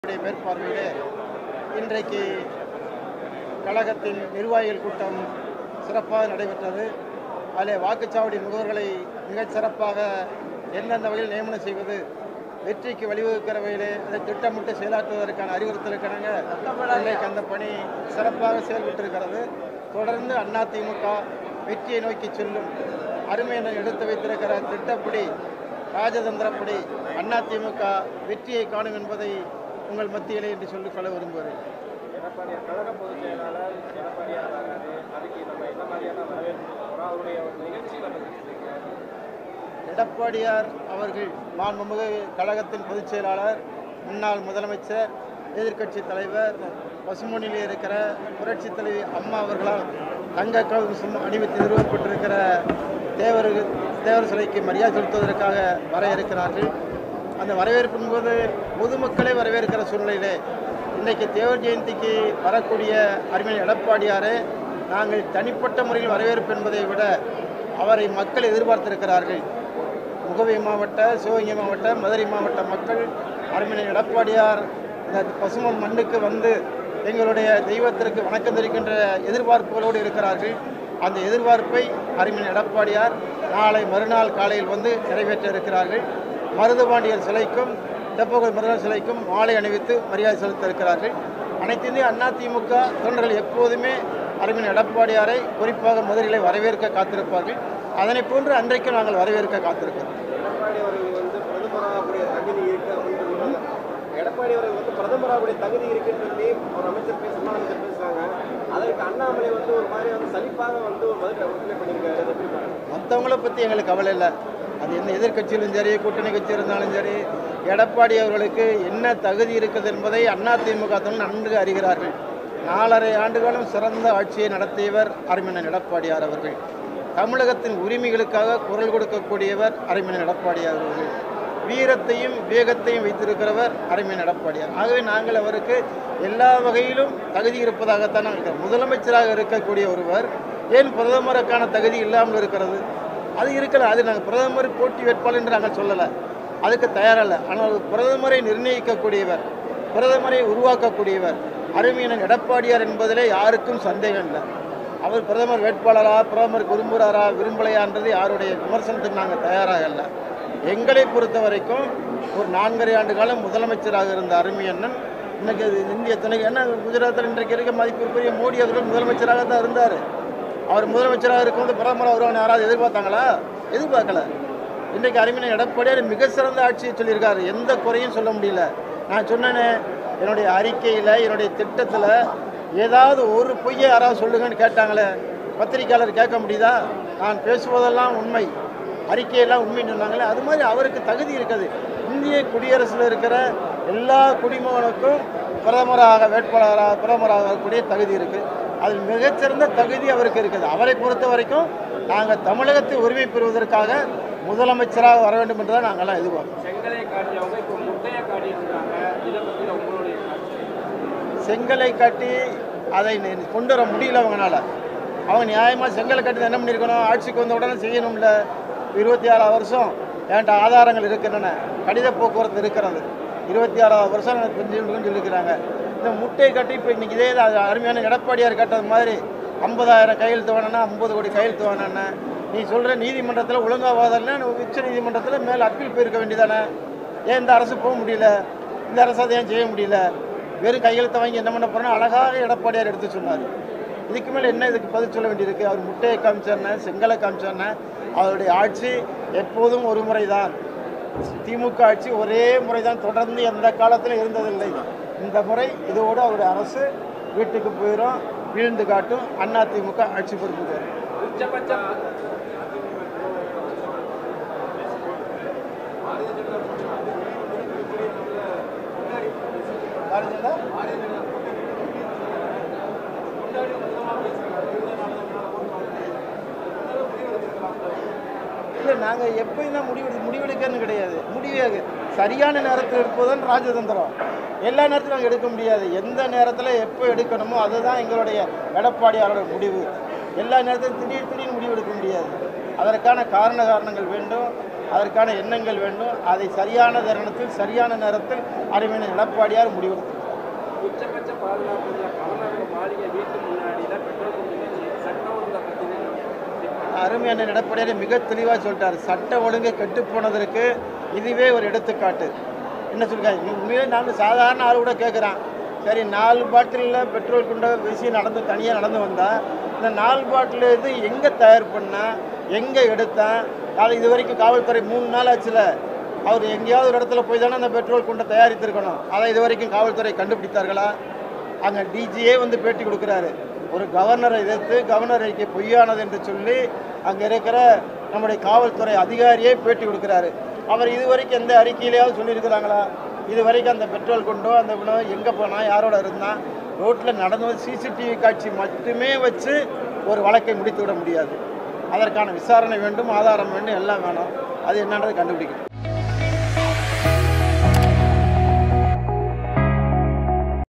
அவருடைய மேற்பார்வையிலே இன்றைக்கு கழகத்தின் நிர்வாகிகள் கூட்டம் சிறப்பாக நடைபெற்றது அதில் வாக்குச்சாவடி முகவர்களை மிகச் சிறப்பாக எந்தெந்த வகையில் நியமனம் செய்வது வெற்றிக்கு வழிவகுக்கிற வகையிலே அதை திட்டமிட்டு செயலாற்றுவதற்கான அறிவுறுத்தலுக்கிணங்க இன்றைக்கு அந்த பணி சிறப்பாக செயல்பட்டிருக்கிறது தொடர்ந்து அதிமுக வெற்றியை நோக்கி செல்லும் அருமையினர் எடுத்து வைத்திருக்கிற திட்டப்படி ராஜதந்திரப்படி அதிமுக வெற்றியை காணும் என்பதை உங்கள் மத்தியிலே என்று சொல்லிக் கொள்ள விரும்புகிறேன் எடப்பாடியார் கழக பொதுச் செயலாளர் எடப்பாடியார் வராரு அதுக்கு நம்ம என்ன மாதிரியான வரவேற்பு போகிறோம் அவருடைய ஒரு நிகழ்ச்சியில் பற்றி எடப்பாடியார் அவர்கள் மாண்புமிகு கழகத்தின் பொதுச் செயலாளர் முன்னாள் முதலமைச்சர் எதிர்க்கட்சி தலைவர் பசுமொழியில் இருக்கிற புரட்சித் தலைவி அம்மா அவர்களால் தங்க கவசம் அணிவித்து நிறுவப்பட்டிருக்கிற தேவர் தேவர் சிலைக்கு மரியாதை செலுத்துவதற்காக வர இருக்கிறார்கள் அந்த வரவேற்பின் போது பொதுமக்களை வரவேற்கிற சூழ்நிலையிலே இன்றைக்கு தேவர் ஜெயந்திக்கு வரக்கூடிய அருமையான எடப்பாடியாரை நாங்கள் தனிப்பட்ட முறையில் வரவேற்பு என்பதை விட அவரை மக்கள் எதிர்பார்த்திருக்கிறார்கள் முகவை மாவட்ட சிவகங்கை மாவட்ட மதுரை மாவட்ட மக்கள் அருமையான எடப்பாடியார் இந்த பசுமன் மண்ணுக்கு வந்து எங்களுடைய தெய்வத்திற்கு வணக்கம் தெரிவிக்கின்ற எதிர்பார்ப்புகளோடு இருக்கிறார்கள் அந்த எதிர்பார்ப்பை அருமையான எடப்பாடியார் நாளை மறுநாள் காலையில் வந்து நிறைவேற்ற இருக்கிறார்கள் மருதுபாண்டியர் சிலைக்கும் தெப்பகுள் மருதன் சிலைக்கும் மாலை அணிவித்து மரியாதை செலுத்த இருக்கிறார்கள் அனைத்து இந்திய அதிமுக தொண்டர்கள் எப்போதுமே அருமையான எடப்பாடியாரை குறிப்பாக மதுரையிலே வரவேற்க காத்திருப்பார்கள் அதனை போன்று அன்றைக்கு நாங்கள் வரவேற்க காத்திருக்கிறோம் எடப்பாடி அவர்கள் வந்து பிரதமராகக்கூடிய தகுதி இருக்கு அப்படின்னு சொல்லுவாங்க எடப்பாடி அவர்கள் வந்து பிரதமராகக்கூடிய தகுதி இருக்குன்னு சொல்லி ஒரு அமைச்சர் பேச அமைச்சர் பேசுறாங்க அதற்கு அண்ணாமலை வந்து ஒரு மாதிரி வந்து சலிப்பாக வந்து ஒரு பதில் உறுதியை பண்ணியிருக்காரு அதை எப்படி பாருங்க மற்றவங்கள பற்றி எங்களுக்கு கவலை இல்லை அது எந்த எதிர்க்கட்சியிலும் சரி கூட்டணி கட்சி இருந்தாலும் சரி எடப்பாடி அவர்களுக்கு என்ன தகுதி இருக்குது என்பதை அதிமுக தொண்டர்கள் நன்கு அறிகிறார்கள் நாலரை ஆண்டுகாலம் சிறந்த ஆட்சியை நடத்தியவர் அருமையன் எடப்பாடியார் அவர்கள் தமிழகத்தின் உரிமைகளுக்காக குரல் கொடுக்கக்கூடியவர் அருமையன் எடப்பாடியார் அவர்கள் வீரத்தையும் வேகத்தையும் வைத்திருக்கிறவர் அருமையன் எடப்பாடியார் ஆகவே நாங்கள் அவருக்கு எல்லா வகையிலும் தகுதி இருப்பதாகத்தான் நாங்கள் இருக்கிறோம். முதலமைச்சராக இருக்கக்கூடிய ஒருவர் ஏன் பிரதமருக்கான தகுதி இல்லாமல் இருக்கிறது அது இருக்கல அது நாங்கள் பிரதமர் போட்டி வேட்பாளர் என்று நாங்கள் சொல்லலை அதுக்கு தயாரல்ல ஆனால் பிரதமரை நிர்ணயிக்கக்கூடியவர் பிரதமரை உருவாக்கக்கூடியவர் அருமையினன் எடப்பாடியார் என்பதிலே யாருக்கும் சந்தேகம் இல்லை அவர் பிரதமர் வேட்பாளரா பிரதமருக்கு விரும்புகிறாரா விரும்பலையான்றது யாருடைய விமர்சனத்துக்கு நாங்கள் தயாராக இல்லை எங்களை பொறுத்த வரைக்கும் ஒரு நான்கரை ஆண்டு காலம் முதலமைச்சராக இருந்த அருமையண்ணன் இன்னைக்கு இது இந்திய துணை என்ன குஜராத்தில் இன்றைக்கு இருக்க மதிப்பிற்குரிய மோடி அவர்கள் முதலமைச்சராக தான் இருந்தார் அவர் முதலமைச்சராக இருக்கும்போது பிரதமராக வருவாங்க யாராவது எதிர்பார்த்தாங்களா எதிர்பார்க்கல இன்றைக்கு அறிஞர் எடப்பாடியார் மிக சிறந்த ஆட்சியை சொல்லியிருக்காரு எந்த குறையும் சொல்ல முடியல நான் சொன்னேனே என்னுடைய அறிக்கையில் என்னுடைய திட்டத்தில் ஏதாவது ஒரு பொய்யை யாராவது சொல்லுங்கன்னு கேட்டாங்களே பத்திரிக்கையாளர் கேட்க முடியுதா நான் பேசுவதெல்லாம் உண்மை அறிக்கையெல்லாம் உண்மைன்னு சொன்னாங்களே அது மாதிரி அவருக்கு தகுதி இருக்குது இந்திய குடியரசில் இருக்கிற எல்லா குடிமகனுக்கும் பிரதமராக வேட்பாளராக பிரதமராக வரக்கூடிய தகுதி இருக்குது அதில் மிகச்சிறந்த தகுதி அவருக்கு இருக்குது அவரை பொறுத்த வரைக்கும் நாங்கள் தமிழகத்தை உரிமை பெறுவதற்காக முதலமைச்சராக வர வேண்டும் என்று தான் நாங்கள்லாம் எதிர்பார்க்கிறோம் செங்கலை காட்டியவங்க இப்போ முட்டையை காட்டியிருக்காங்க இதை பற்றி உங்களுடைய கருத்து செங்கலை காட்டி அதை நி- கொண்டு வர முடியல அவங்களால அவங்க நியாயமாக செங்கலை கட்டி என்ன பண்ணியிருக்கணும் ஆட்சிக்கு வந்த உடனே செய்யணும்ல இருபத்தி ஆறாவது வருஷம் என்கிட்ட ஆதாரங்கள் இருக்கின்றன கடித போக்குவரத்து இருக்கிறது இருபத்தி ஆறாவது வருஷம் எனக்கு தெரிஞ்சுக்கணும்னு சொல்லியிருக்கிறாங்க இந்த முட்டையை கட்டி இப்போ இன்னைக்கு இதே தான் அருமையான எடப்பாடியார் கட்டது மாதிரி ஐம்பதாயிரம் கையெழுத்து வேணும்னா ஐம்பது கோடி கையெழுத்து வேணும்னா நீ சொல்கிற நீதிமன்றத்தில் ஒழுங்காவாதல்னா உச்ச நீதிமன்றத்தில் மேல் அப்பீல் போயிருக்க வேண்டியதானே ஏன் இந்த அரசு போக முடியல இந்த அரசு அதை ஏன் செய்ய முடியல வெறும் கையெழுத்தை வாங்கி என்ன பண்ண போறோம்னா அழகாக எடப்பாடியார் எடுத்து சொன்னார் இதுக்கு மேலே என்ன இதுக்கு பதில் சொல்ல வேண்டியிருக்கு அவர் முட்டையை காமிச்சார்ன செங்கலை காமிச்சார்ன அவருடைய ஆட்சி எப்போதும் ஒரு முறை தான் திமுக ஆட்சி ஒரே முறை தான் தொடர்ந்து எந்த காலத்திலும் இருந்ததில்லை இந்த முறை இதோடு அவருடைய அரசு வீட்டுக்கு போயிடும் வீழ்ந்து காட்டும் அண்ணா திமுக ஆட்சி பொறுப்புக்கு வரும் உச்சபட்ச இல்லை நாங்கள் எப்பயும் தான் முடிவெடு முடிவெடுக்கன்னு கிடையாது முடிவு சரியான நேரத்தில் எடுப்பதுதான் ராஜதந்திரம் எல்லா நேரத்திலும் நாங்கள் எடுக்க முடியாது எந்த நேரத்தில் எப்போ எடுக்கணுமோ அதுதான் எங்களுடைய எடப்பாடியாரோட முடிவு எல்லா நேரத்திலும் திடீர் திடீர்னு முடிவெடுக்க முடியாது அதற்கான காரண காரணங்கள் வேண்டும் அதற்கான எண்ணங்கள் வேண்டும் அதை சரியான தருணத்தில் சரியான நேரத்தில் அருமையான எடப்பாடியார் முடிவெடுத்து உச்சபட்ச பாதுகாப்புல கமலநாடு மாளிகை வீட்டு முன்னாடியில பெட்ரோல் குண்டு சட்டம் ஒழுங்கை பத்தின அருமையான எடப்பாடியார் மிக தெளிவாக சொல்லிட்டார் சட்ட ஒழுங்கு கெட்டு போனதற்கு இதுவே ஒரு எடுத்துக்காட்டு என்ன சொல்லிருக்காங்க உண்மையிலே நான் சாதாரண ஆள் கூட கேட்குறான் சரி நாலு பாட்டிலில் பெட்ரோல் குண்டை வீசி நடந்து தனியாக நடந்து வந்தால் இந்த நாலு பாட்டில் இது எங்கே தயார் பண்ணா எங்கே எடுத்தான் அது இது வரைக்கும் காவல்துறை மூணு நாள் ஆச்சுல அவர் எங்கேயாவது ஒரு இடத்துல போய் தானே அந்த பெட்ரோல் குண்டை தயாரித்திருக்கணும் அதை இது வரைக்கும் காவல்துறை கண்டுபிடித்தார்களா அங்கே டிஜியே வந்து பேட்டி கொடுக்குறாரு ஒரு கவர்னரை எதிர்த்து கவர்னர் அறிக்கை பொய்யானது என்று சொல்லி அங்கே இருக்கிற நம்முடைய காவல்துறை அதிகாரியே பேட்டி கொடுக்குறாரு அவர் இதுவரைக்கும் எந்த அறிக்கையிலையாவது சொல்லியிருக்கிறாங்களா இது வரைக்கும் அந்த பெட்ரோல் கொண்டோ அந்த உணவு எங்கே போனால் யாரோட இருந்தால் ரோட்டில் நடந்து வந்து சிசிடிவி காட்சி மட்டுமே வச்சு ஒரு வழக்கை முடித்து விட முடியாது அதற்கான விசாரணை வேண்டும் ஆதாரம் வேண்டும் எல்லாம் வேணும் அது என்னன்றது கண்டுபிடிக்கணும்